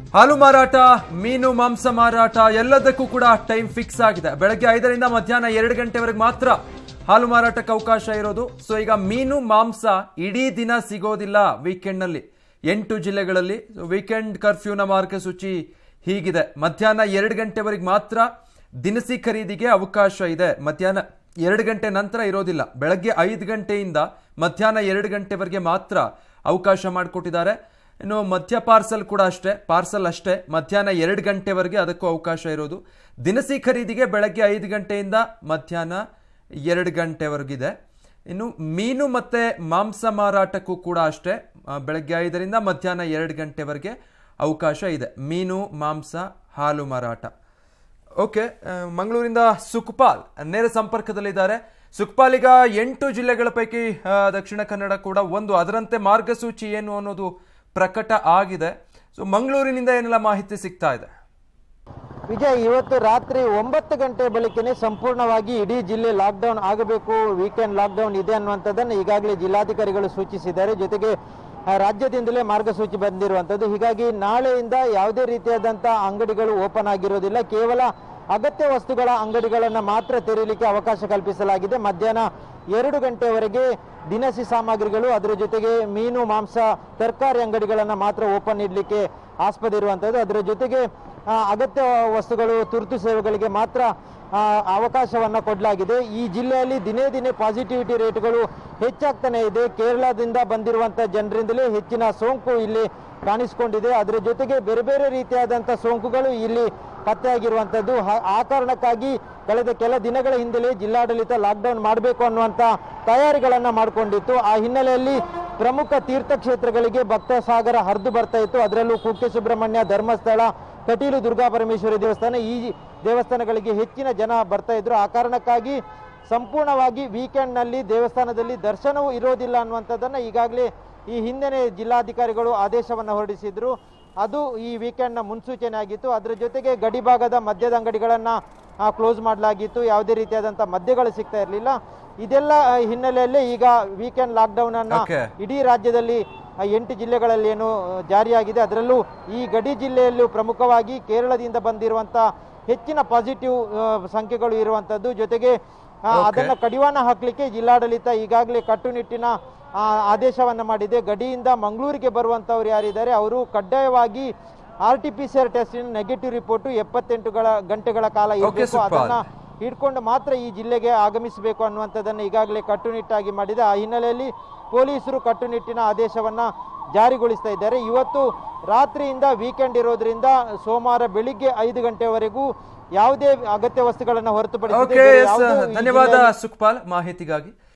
ಹಾಲು ಮಾರಾಟ ಮೀನು ಮಾಂಸ ಮಾರಾಟ ಎಲ್ಲದಕ್ಕೂ ಕೂಡ ಟೈಮ್ ಫಿಕ್ಸ್ ಆಗಿದೆ ಬೆಳಗ್ಗೆ ಐದರಿಂದ ಮಧ್ಯಾಹ್ನ ಎರಡು ಗಂಟೆವರೆಗೆ ಮಾತ್ರ ಹಾಲು ಮಾರಾಟಕ್ಕೆ ಅವಕಾಶ ಇರೋದು ಸೊ ಈಗ ಮೀನು ಮಾಂಸ ಇಡೀ ದಿನ ಸಿಗೋದಿಲ್ಲ ವೀಕೆಂಡ್ ನಲ್ಲಿ ಎಂಟು ಜಿಲ್ಲೆಗಳಲ್ಲಿ ವೀಕೆಂಡ್ ಕರ್ಫ್ಯೂನ ಮಾರ್ಗಸೂಚಿ ಹೀಗಿದೆ ಮಧ್ಯಾಹ್ನ ಎರಡು ಗಂಟೆವರೆಗೆ ಮಾತ್ರ ದಿನಸಿ ಖರೀದಿಗೆ ಅವಕಾಶ ಇದೆ ಮಧ್ಯಾಹ್ನ ಎರಡು ಗಂಟೆ ನಂತರ ಇರೋದಿಲ್ಲ ಬೆಳಗ್ಗೆ ಐದು ಗಂಟೆಯಿಂದ ಮಧ್ಯಾಹ್ನ ಎರಡು ಗಂಟೆವರೆಗೆ ಮಾತ್ರ ಅವಕಾಶ ಮಾಡಿಕೊಟ್ಟಿದ್ದಾರೆ ಇನ್ನು ಮಧ್ಯ ಪಾರ್ಸಲ್ ಕೂಡ ಅಷ್ಟೇ ಪಾರ್ಸಲ್ ಅಷ್ಟೇ ಮಧ್ಯಾಹ್ನ ಎರಡು ಗಂಟೆವರೆಗೆ ಅದಕ್ಕೂ ಅವಕಾಶ ಇರೋದು ದಿನಸಿ ಖರೀದಿಗೆ ಬೆಳಗ್ಗೆ ಐದು ಗಂಟೆಯಿಂದ ಮಧ್ಯಾಹ್ನ ಎರಡು ಗಂಟೆವರೆಗಿದೆ ಇನ್ನು ಮೀನು ಮತ್ತೆ ಮಾಂಸ ಮಾರಾಟಕ್ಕೂ ಕೂಡ ಅಷ್ಟೇ ಆ, ಬೆಳಗ್ಗೆ ಐದರಿಂದ ಮಧ್ಯಾಹ್ನ ಎರಡು ಗಂಟೆವರೆಗೆ ಅವಕಾಶ ಇದೆ ಮೀನು ಮಾಂಸ ಹಾಲು ಮಾರಾಟ ಓಕೆ ಆ, ಮಂಗಳೂರಿಂದ ಸುಖಪಾಲ್ ನೇರ ಸಂಪರ್ಕದಲ್ಲಿದ್ದಾರೆ ಸುಖಪಾಲ್ ಈಗ ಎಂಟು ಜಿಲ್ಲೆಗಳ ಪೈಕಿ ಆ, ದಕ್ಷಿಣ ಕನ್ನಡ ಕೂಡ ಒಂದು ಅದರಂತೆ ಮಾರ್ಗಸೂಚಿ ಏನು ಅನ್ನೋದು ಪ್ರಕಟ ಆಗಿದೆ ಸೊ ಮಂಗಳೂರಿನಿಂದ ಏನೆಲ್ಲ ಮಾಹಿತಿ ಸಿಗ್ತಾ ಇದೆ ವಿಜಯ್ ಇವತ್ತು ರಾತ್ರಿ ಒಂಬತ್ತು ಗಂಟೆ ಬಳಿಕನೇ ಸಂಪೂರ್ಣವಾಗಿ ಇಡೀ ಜಿಲ್ಲೆ ಲಾಕ್ಡೌನ್ ಆಗಬೇಕು ವೀಕೆಂಡ್ ಲಾಕ್ಡೌನ್ ಇದೆ ಅನ್ನುವಂಥದ್ದನ್ನು ಈಗಾಗಲೇ ಜಿಲ್ಲಾಧಿಕಾರಿಗಳು ಸೂಚಿಸಿದ್ದಾರೆ ಜೊತೆಗೆ ಆ, ರಾಜ್ಯದಿಂದಲೇ ಮಾರ್ಗಸೂಚಿ ಬಂದಿರುವಂಥದ್ದು ಹೀಗಾಗಿ ನಾಳೆಯಿಂದ ಯಾವುದೇ ರೀತಿಯಾದಂಥ ಅಂಗಡಿಗಳು ಓಪನ್ ಆಗಿರೋದಿಲ್ಲ ಕೇವಲ ಅಗತ್ಯ ವಸ್ತುಗಳ ಅಂಗಡಿಗಳನ್ನು ಮಾತ್ರ ತೆರೆಯಲಿಕ್ಕೆ ಅವಕಾಶ ಕಲ್ಪಿಸಲಾಗಿದೆ ಮಧ್ಯಾಹ್ನ ಎರಡು ಗಂಟೆವರೆಗೆ ದಿನಸಿ ಸಾಮಗ್ರಿಗಳು ಅದರ ಜೊತೆಗೆ ಮೀನು ಮಾಂಸ ತರಕಾರಿ ಅಂಗಡಿಗಳನ್ನು ಮಾತ್ರ ಓಪನ್ ಇಡಲಿಕ್ಕೆ ಆಸ್ಪದ ಇರುವಂಥದ್ದು ಅದರ ಜೊತೆಗೆ ಆ, ಅಗತ್ಯ ವಸ್ತುಗಳು ತುರ್ತು ಸೇವೆಗಳಿಗೆ ಮಾತ್ರ ಆ, ಅವಕಾಶವನ್ನ ಕೊಡಲಾಗಿದೆ ಈ ಜಿಲ್ಲೆಯಲ್ಲಿ ದಿನೇ ದಿನೇ ಪಾಸಿಟಿವಿಟಿ ರೇಟ್ಗಳು ಹೆಚ್ಚಾಗ್ತಾನೆ ಇದೆ ಕೇರಳದಿಂದ ಬಂದಿರುವಂತಹ ಜನರಿಂದಲೇ ಹೆಚ್ಚಿನ ಸೋಂಕು ಇಲ್ಲಿ ಕಾಣಿಸಿಕೊಂಡಿದೆ ಅದರ ಜೊತೆಗೆ ಬೇರೆ ಬೇರೆ ರೀತಿಯಾದಂಥ ಸೋಂಕುಗಳು ಇಲ್ಲಿ ಪತ್ತೆಯಾಗಿರುವಂಥದ್ದು ಹ- ಆ ಕಾರಣಕ್ಕಾಗಿ ಕಳೆದ ಕೆಲ ದಿನಗಳ ಹಿಂದಲೇ ಜಿಲ್ಲಾಡಳಿತ ಲಾಕ್ಡೌನ್ ಮಾಡಬೇಕು ಅನ್ನುವಂಥ ತಯಾರಿಗಳನ್ನ ಮಾಡಿಕೊಂಡಿತ್ತು ಆ ಹಿನ್ನೆಲೆಯಲ್ಲಿ ಪ್ರಮುಖ ತೀರ್ಥಕ್ಷೇತ್ರಗಳಿಗೆ ಭಕ್ತ ಸಾಗರ ಹರಿದು ಬರ್ತಾ ಇತ್ತು ಅದರಲ್ಲೂ ಕುಕ್ಕೆ ಸುಬ್ರಹ್ಮಣ್ಯ ಧರ್ಮಸ್ಥಳ ಕಟೀಲು ದುರ್ಗಾ ಪರಮೇಶ್ವರಿ ದೇವಸ್ಥಾನ ಈ ದೇವಸ್ಥಾನಗಳಿಗೆ ಹೆಚ್ಚಿನ ಜನ ಬರ್ತಾ ಇದ್ರು ಆ ಕಾರಣಕ್ಕಾಗಿ ಸಂಪೂರ್ಣವಾಗಿ ವೀಕೆಂಡ್ನಲ್ಲಿ ದೇವಸ್ಥಾನದಲ್ಲಿ ದರ್ಶನವೂ ಇರೋದಿಲ್ಲ ಅನ್ನುವಂಥದ್ದನ್ನು ಈಗಾಗಲೇ ಈ ಹಿಂದೆನೇ ಜಿಲ್ಲಾಧಿಕಾರಿಗಳು ಆದೇಶವನ್ನು ಹೊರಡಿಸಿದ್ರು ಅದು ಈ ವೀಕೆಂಡ್ನ ಮುನ್ಸೂಚನೆ ಆಗಿತ್ತು ಅದರ ಜೊತೆಗೆ ಗಡಿಭಾಗದ ಮದ್ಯದ ಅಂಗಡಿಗಳನ್ನು ಕ್ಲೋಸ್ ಮಾಡಲಾಗಿತ್ತು ಯಾವುದೇ ರೀತಿಯಾದಂಥ ಮದ್ಯಗಳು ಸಿಗ್ತಾ ಇರಲಿಲ್ಲ ಇದೆಲ್ಲ ಆ, ಹಿನ್ನೆಲೆಯಲ್ಲಿ ಈಗ ವೀಕೆಂಡ್ ಲಾಕ್ಡೌನ್ ಅನ್ನ Okay. ಇಡೀ ರಾಜ್ಯದಲ್ಲಿ ಆ, ಎಂಟು ಜಿಲ್ಲೆಗಳಲ್ಲಿ ಏನು ಆ, ಜಾರಿಯಾಗಿದೆ ಅದರಲ್ಲೂ ಈ ಗಡಿ ಜಿಲ್ಲೆಯಲ್ಲೂ ಪ್ರಮುಖವಾಗಿ ಕೇರಳದಿಂದ ಬಂದಿರುವಂಥ ಹೆಚ್ಚಿನ ಪಾಸಿಟಿವ್ ಸಂಖ್ಯೆಗಳು ಇರುವಂಥದ್ದು ಜೊತೆಗೆ ಆ, Okay. ಅದನ್ನ ಕಡಿವಾಣ ಹಾಕಲಿಕ್ಕೆ ಜಿಲ್ಲಾಡಳಿತ ಈಗಾಗಲೇ ಕಟ್ಟುನಿಟ್ಟಿನ ಆ, ಆದೇಶವನ್ನ ಮಾಡಿದೆ ಗಡಿಯಿಂದ ಮಂಗಳೂರಿಗೆ ಬರುವಂತವ್ರು ಯಾರಿದ್ದಾರೆ ಅವರು ಕಡ್ಡಾಯವಾಗಿ R T P C R ಟೆಸ್ಟಿನ ನೆಗೆಟಿವ್ ರಿಪೋರ್ಟ್ ಎಪ್ಪತ್ತೆಂಟುಗಳ ಗಂಟೆಗಳ ಕಾಲ ಇರಬೇಕು ಸುಖಪಾಲ್. ಅದನ್ನ ಹಿಡ್ಕೊಂಡು ಮಾತ್ರ ಈ ಜಿಲ್ಲೆಗೆ ಆಗಮಿಸಬೇಕು ಅನ್ನುವಂಥದ್ದನ್ನು ಈಗಾಗಲೇ ಕಟ್ಟುನಿಟ್ಟಾಗಿ ಮಾಡಿದೆ ಆ ಹಿನ್ನೆಲೆಯಲ್ಲಿ ಪೊಲೀಸರು ಕಟ್ಟುನಿಟ್ಟಿನ ಆದೇಶವನ್ನ ಜಾರಿಗೊಳಿಸ್ತಾ ಇದ್ದಾರೆ ಇವತ್ತು ರಾತ್ರಿಯಿಂದ ವೀಕೆಂಡ್ ಇರೋದ್ರಿಂದ ಸೋಮವಾರ ಬೆಳಿಗ್ಗೆ ಐದು ಗಂಟೆವರೆಗೂ ಯಾವುದೇ ಅಗತ್ಯ ವಸ್ತುಗಳನ್ನು ಹೊರತುಪಡಿಸಿ ಓಕೆ ಎಸ್ ಧನ್ಯವಾದ ಸುಖಪಾಲ್ ಮಾಹಿತಿಗಾಗಿ